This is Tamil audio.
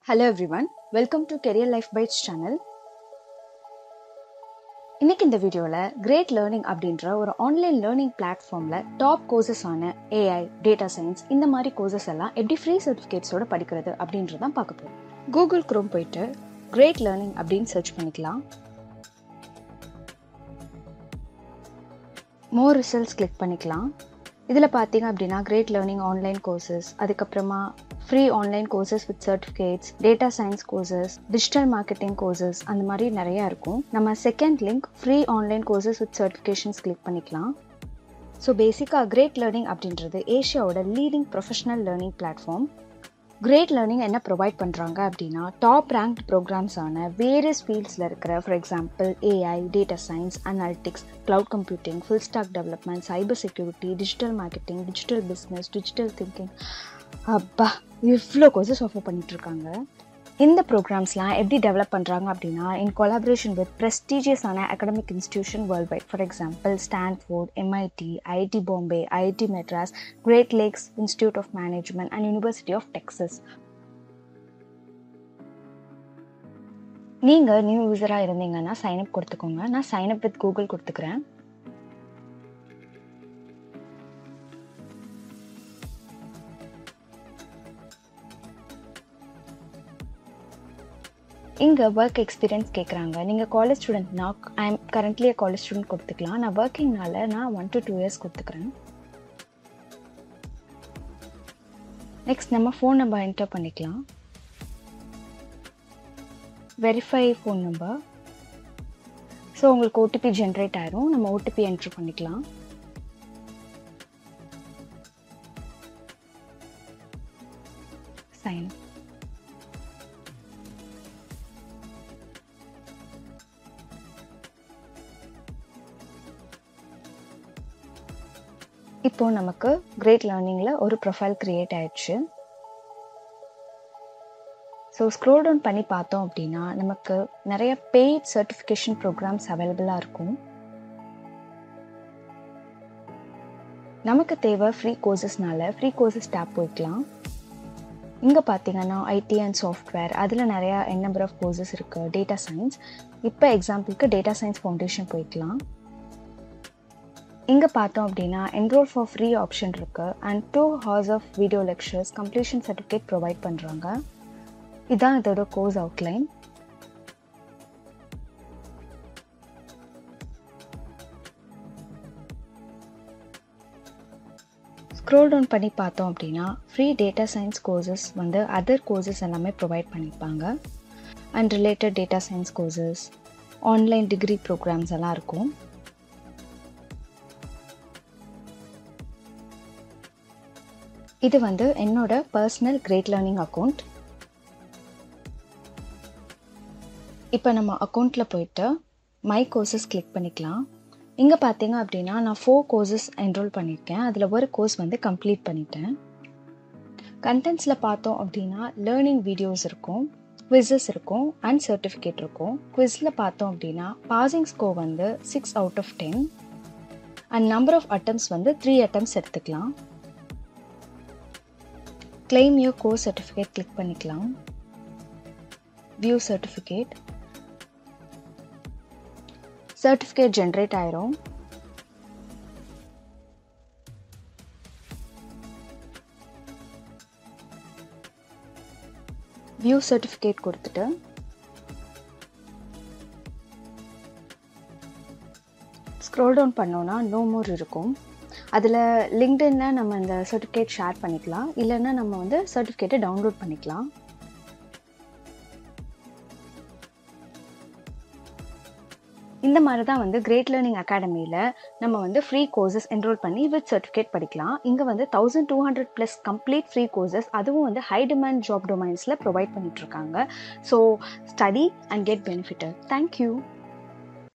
hello everyone welcome to career life bites channel இன்னைக்கு இந்த வீடியோவில் கிரேட் லேர்னிங் அப்படின்ற ஒரு ஆன்லைன் லேர்னிங் பிளாட்ஃபார்மில் டாப் கோர்சஸ் ஆன ஏஐ டேட்டா சயின்ஸ் இந்த மாதிரி கோர்சஸ் எல்லாம் எப்படி ஃப்ரீ சர்டிஃபிகேட்ஸோட படிக்கிறது அப்படின்றதான் பார்க்க போகிறோம் கூகுள் க்ரோம் போயிட்டு கிரேட் லேர்னிங் அப்படின்னு சர்ச் பண்ணிக்கலாம் மோர் ரிசல்ட்ஸ் கிளிக் பண்ணிக்கலாம் இதில் பார்த்தீங்க அப்படின்னா கிரேட் லேர்னிங் ஆன்லைன் கோர்சஸ் அதுக்கப்புறமா free online courses with certificates data science courses digital marketing courses அந்த மாதிரி நிறையா இருக்கும் நம்ம second link free online courses with certifications click பண்ணிக்கலாம் ஸோ பேசிக்காக கிரேட் லேர்னிங் அப்படின்றது ஏஷியாவோட leading professional learning platform Great Learning என்ன ப்ரொவைட் பண்ணுறாங்க அப்படின்னா டாப் ரேங்க்ட் ப்ரோக்ராம்ஸான வேரியஸ் ஃபீல்ட்ஸில் இருக்கிற for example AI data science analytics cloud computing full stack development cyber security digital marketing digital business digital thinking அப்பா இவ்வளோ கோர்சஸ் ஆஃபர் பண்ணிகிட்ருக்காங்க இந்த ப்ரோக்ராம்ஸ்லாம் எப்படி டெவலப் பண்ணுறாங்க அப்படின்னா இன் கொலாபரேஷன் வித் ப்ரெஸ்டீஜியஸான academic institution world wide for example Stanford MIT IIT Bombay IIT Madras Great Lakes Institute of Management and University of Texas நீங்கள் நியூ யூஸராக இருந்தீங்கன்னா சைன்அப் கொடுத்துக்கோங்க நான் சைன்அப் வித் கூகுள் கொடுத்துக்கிறேன் இங்கே ஒர்க் எக்ஸ்பீரியன்ஸ் கேட்குறாங்க நீங்கள் காலேஜ் ஸ்டூடெண்ட்னா I am currently college student கொடுத்துக்கலாம் நான் ஒர்க்கிங்னால நான் ஒன் டு டூ இயர்ஸ் கொடுத்துக்கிறேன் நெக்ஸ்ட் நம்ம ஃபோன் நம்பர் என்டர் பண்ணிக்கலாம் வெரிஃபை ஃபோன் நம்பர் ஸோ உங்களுக்கு ஓடிபி ஜென்ரேட் ஆயிரும் நம்ம ஓடிபி என்ட்ரு பண்ணிக்கலாம் சைன் இப்போ நமக்கு கிரேட் லேர்னிங்கில் ஒரு ப்ரொஃபைல் க்ரியேட் ஆயிடுச்சு ஸோ ஸ்க்ரோல் டவுன் பண்ணி பார்த்தோம் அப்படின்னா நமக்கு நிறைய பெய்ட் சர்டிஃபிகேஷன் ப்ரோக்ராம்ஸ் அவைலபிளாக இருக்கும் நமக்கு தேவை ஃப்ரீ கோர்சஸ்னால ஃப்ரீ கோர்சஸ் டேப் போய்க்கலாம் இங்கே பார்த்தீங்கன்னா ஐடி அண்ட் சாஃப்ட்வேர் அதில் நிறையா என் நம்பர் ஆஃப் கோர்சஸ் இருக்குது டேட்டா சயின்ஸ் இப்போ எக்ஸாம்பிளுக்கு டேட்டா சயின்ஸ் ஃபவுண்டேஷன் போய்க்கலாம் இங்கே பார்த்தோம் அப்படின்னா என்ரோல் ஃபார் ஃப்ரீ ஆப்ஷன் இருக்குது and two hours of video lectures completion certificate provide பண்ணுறாங்க இதுதான் இதோட கோர்ஸ் அவுட்லைன் ஸ்க்ரோல் டவுன் பண்ணி பார்த்தோம் அப்படின்னா ஃப்ரீ டேட்டா சயின்ஸ் கோர்சஸ் வந்து அதர் கோர்சஸ் எல்லாமே ப்ரொவைட் பண்ணியிருப்பாங்க and related data science courses online degree programmes எல்லாம் இருக்கும் இது வந்து என்னோட பர்சனல் கிரேட் லேர்னிங் அக்கௌண்ட் இப்போ நம்ம அக்கௌண்ட்டில் போயிட்டு மை கோர்சஸ் கிளிக் பண்ணிக்கலாம் இங்கே பார்த்தீங்க அப்படின்னா நான் ஃபோர் கோர்சஸ் என்ரோல் பண்ணியிருக்கேன் அதில் ஒரு கோர்ஸ் வந்து கம்ப்ளீட் பண்ணிட்டேன் கண்டென்ட்ஸில் பார்த்தோம் அப்படின்னா லேர்னிங் வீடியோஸ் இருக்கும் குவிஸஸ் இருக்கும் அண்ட் சர்டிஃபிகேட் இருக்கும் குவிஸில் பார்த்தோம் அப்படின்னா பாசிங் ஸ்கோர் வந்து six out of ten and number of attempts வந்து த்ரீ அட்டம்ஸ் எடுத்துக்கலாம் claim your course certificate click பண்ணிக்கலாம் வியூ சர்டிஃபிகேட் சர்டிஃபிகேட் ஜென்ரேட் ஆயிரும் வியூ சர்டிஃபிகேட் கொடுத்துட்டு ஸ்க்ரோல் டவுன் பண்ணோன்னா நோ மோர் இருக்கும் அதில் லிங்க்டின்ல நம்ம இந்த சர்டிஃபிகேட் ஷேர் பண்ணிக்கலாம் இல்லைன்னா நம்ம வந்து சர்டிஃபிகேட்டை டவுன்லோட் பண்ணிக்கலாம் இந்த மாதிரி தான் வந்து கிரேட் லேர்னிங் அகாடமியில் நம்ம வந்து ஃப்ரீ கோர்சஸ் என்ரோல் பண்ணி வித் சர்டிஃபிகேட் படிக்கலாம் இங்கே வந்து thousand two hundred plus complete free courses அதுவும் வந்து ஹை டிமாண்ட் ஜாப் டொமைன்ஸில் ப்ரொவைட் பண்ணிகிட்ருக்காங்க so study and get benefited thank you